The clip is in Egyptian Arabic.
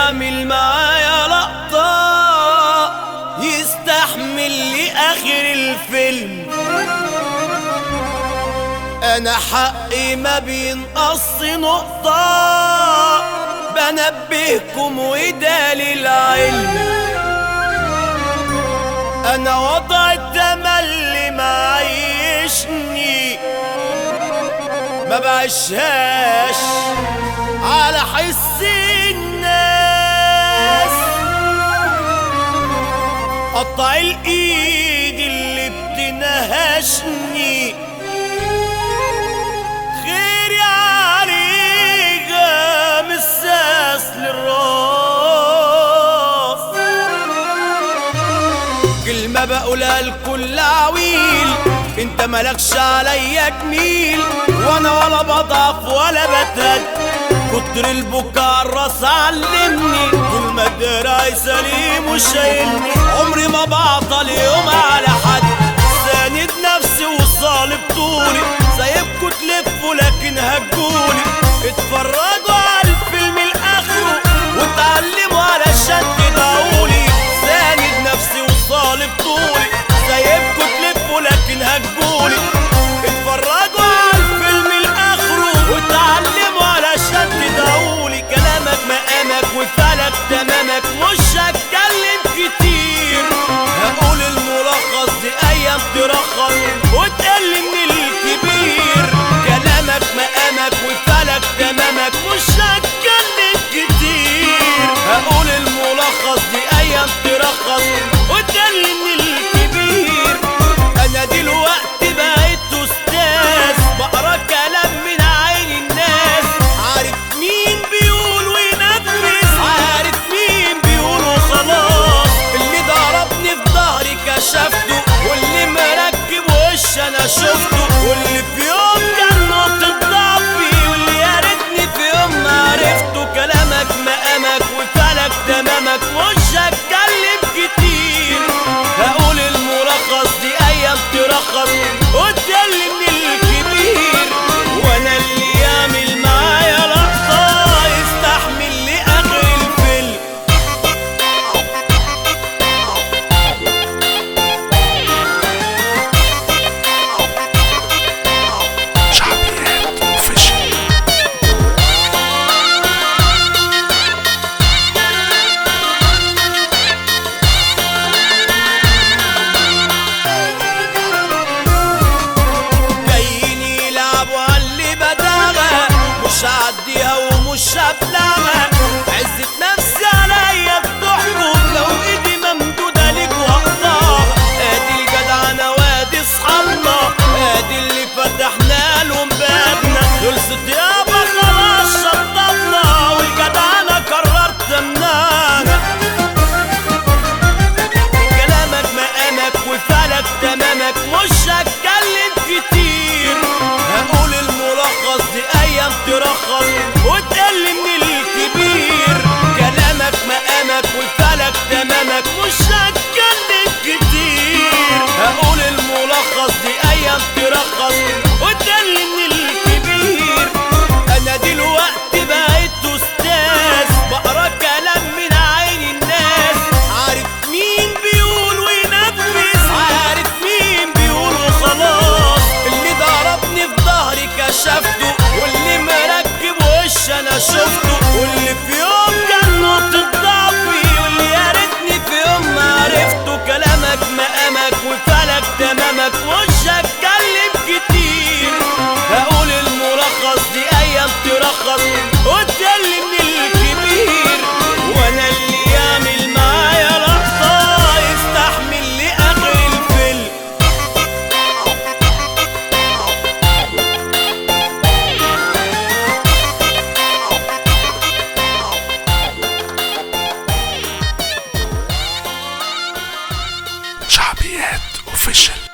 يعمل معايا لقطة يستحمل لآخر الفيلم انا حقي ما بينقص نقطة بنبهكم وده للعلم انا وضع التملي معيشني ما بعيشهاش على حس الناس قطع الايد اللي بتنهشني خير عليها مساس للراس كلمة بقولها لكل عويل انت مالكش عليا جميل وانا ولا بضعف ولا بتهد كتر البكاء الراس علمني طول ما دراعي سليم وشايلني عمري ما بعطل يوم على حد ساند نفسي وصالب طولي سايبكوا تلفوا لكن هجولي اتفرجوا على الفيلم الاخره واتعلموا علشان تدعولي ساند نفسي وصالب طولي سايبكوا تلفوا لكن هجولي اتفرجوا على الفيلم الاخره واتعلموا علشان تدعولي كلامك مقامك وفعلك تمامك مش هتكلم كتير هقول الملخص دي ايام ترخص وتقل من الكبير كلامك مقامك وفعلك تمامك مش هتكلم كتير هقول الملخص دي ايام ترخص وتقل من الكبير انا دلوقتي بقيت استاذ بقرا كلام من عين الناس عارف مين بيقول وينفذ عارف مين بيقول وخلاص اللي ضربني في ظهري كشفته واللي مركب وش انا شفته واللي في يوم كان نقطة ضعفي واللي يا ريتني في يوم ما عرفته كلامك مقامك وفعلك تمامك مش هتكلم كتير هقول الملخص دي ايام ترخص وتكلم من الكبير وانا اللي يعمل معايا لقطة يستحمل لاخر الفيلم شعبيات اوفيشال جايين يلعبوا على اللي بداغة مش هعديها ومش هبلغها عزة نفسي عليا بتحكم لو ايدي ممدودة ليك وهقطعها ادي الجدعنة وادي اصحابنا ادي اللي فتحنا لهم بابنا خلصت يابا خلاص شطبنا والجدعنة قررت امنعنا كلامك مقامك وفعلك تمامك مش هتكلم كتير هقول الملخص دي ايام ترخص وتقل من الكبير كلامك مقامك وفعلك تمامك مش هتكلم كتير هقول الملخص دي ايام ترخص وتقل من الكبير انا دلوقتي بقيت استاذ بقرا كلام من عين الناس عارف مين بيقول وينفذ عارف مين بيقول وخلاص اللي ضربني في ظهري كشفته واللي مركب وش انا شفته واللي في يوم كان نقطة ضعفي واللي يا ريتني في يوم ما عرفته كلامك مقامك وفعلك تمامك مش هتكلم كتير هقول الملخص دي ايام ترخص وتكلم من الكبير وانا اللي يعمل معايا لقطة يستحمل لاخر الفيلم شعبيات اوفيشال